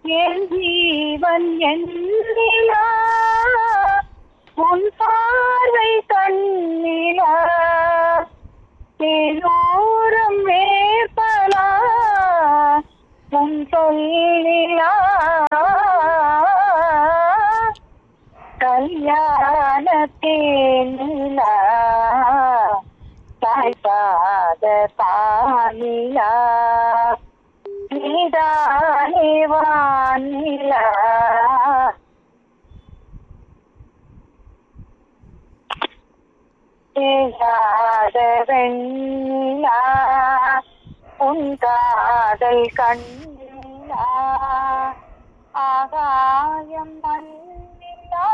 என் ஜீவன் எண்ணிலா உன் பார்வை கண்ணிலா தேனோரம் வேப்பலா உன் சொல்லிலா கல்யாண தேனிலா தாய்ப்பாத பாலிலா நீதானே வானிலா தேடாத வெண்ணிலா உன் காதல் கண்ணிலா ஆகாயம் மண்ணிலா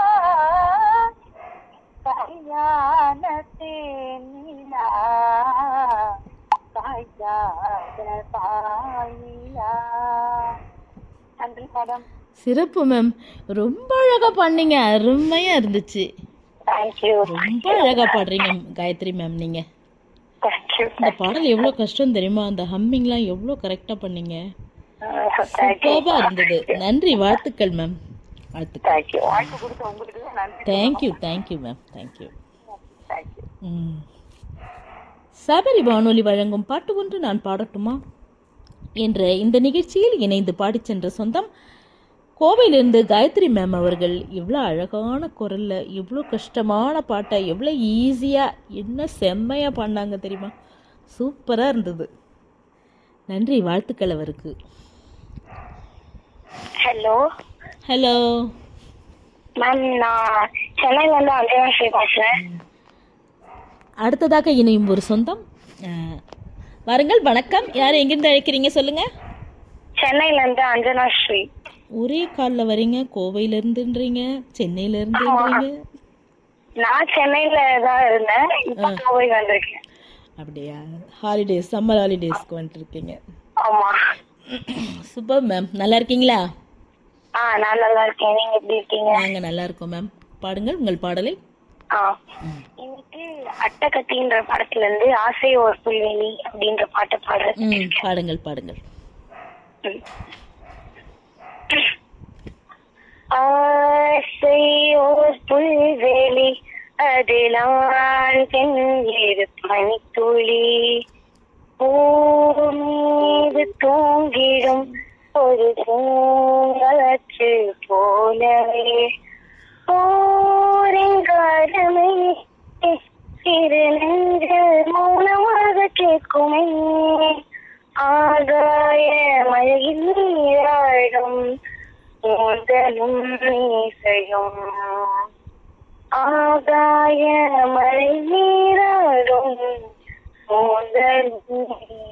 கல்யாண தேனிலா காய்ச்சாத பாயிலா நன்றி மேடம் சிறப்பு மேம் ரொம்ப அழகா பண்ணீங்க அருமையா இருந்துச்சு தேங்க்யூ ரொம்ப அழகா பாடுறீங்க காயத்ரி மேம் நீங்க தேங்க்யூ இந்த பாடல் எவ்வளோ கஷ்டம் தெரியுமா அந்த ஹம்மிங்லாம் எவ்வளோ கரெக்டாக பண்ணீங்க தேங்க்யூ சூப்பராக இருந்தது நன்றி வாழ்த்துக்கள் மேம் வாழ்த்துக்கள் தேங்க்யூ வாய்ப்பு கொடுத்த உங்களுக்கு தான் நன்றி thank you thank you ma'am thank you thank you hmm. Sabari வானொலி வழங்கும் பாட்டு ஒன்று நான் பாடட்டுமா என்ற இந்த நிகழ்ச்சியில் இணைந்து பாடிச் சென்ற சொந்தம் கோவையிலிருந்து காயத்ரி மேம் அவர்கள் இவ்வளோ அழகான குரல்ல இவ்வளோ கஷ்டமான பாட்டை எவ்வளோ ஈஸியாக என்ன செம்மையாக பாடினாங்க தெரியுமா சூப்பராக இருந்தது நன்றி வாழ்த்துக்கள் அவருக்கு ஹலோ ஹலோ மேம் நான் சென்னையில இருந்து அஞ்சனாஸ்ரீ பேசுறேன் அடுத்ததாக இணையும் ஒரு சொந்தம் அஹ், வாருங்கள் வணக்கம் யார் எங்கிருந்து அழைக்கிறீங்க சொல்லுங்கள் சென்னையில இருந்து அஞ்சனாஸ்ரீ ஒரே காலில் வரீங்க கோவையில இருந்துன்றீங்க சென்னையில இருந்துன்றீங்க நான் சென்னையில தான் இருந்தேன் இப்ப கோவை வந்திருக்கேன் அப்படியா ஹாலிடேஸ் சம்மர் ஹாலிடேஸ்க்கு வந்துருக்கீங்க ஆமா சூப்பர் மேம் நல்லா இருக்கீங்களா ஆ நான் நல்லா இருக்கேன் நீங்க எப்படி இருக்கீங்க நாங்கள் நல்லா இருக்கோம் மேம் பாடுங்கள் உங்கள் பாடலை ஆ இன்னைக்கு அட்டகத்தின்ற படத்துல இருந்து ஆசை ஒரு புல்வெளி அப்படின்ற பாட்டு பாடுறேன் ம் பாடுங்கள் பாடுங்கள் ஆசை ஓர் புல்வெளி அதிலான் தென்னிரு பனித்துளி பூமீது தூங்கிடும் ஒரு பூங்காற்று போலவே போரிங்காரமே சிறு நெஞ்சில் மௌனமாக கேட்குமே ஆகாய மழையில் நீராடும் முதலும் நீசையும் ஆகாய மழை நீராடும் முதலும்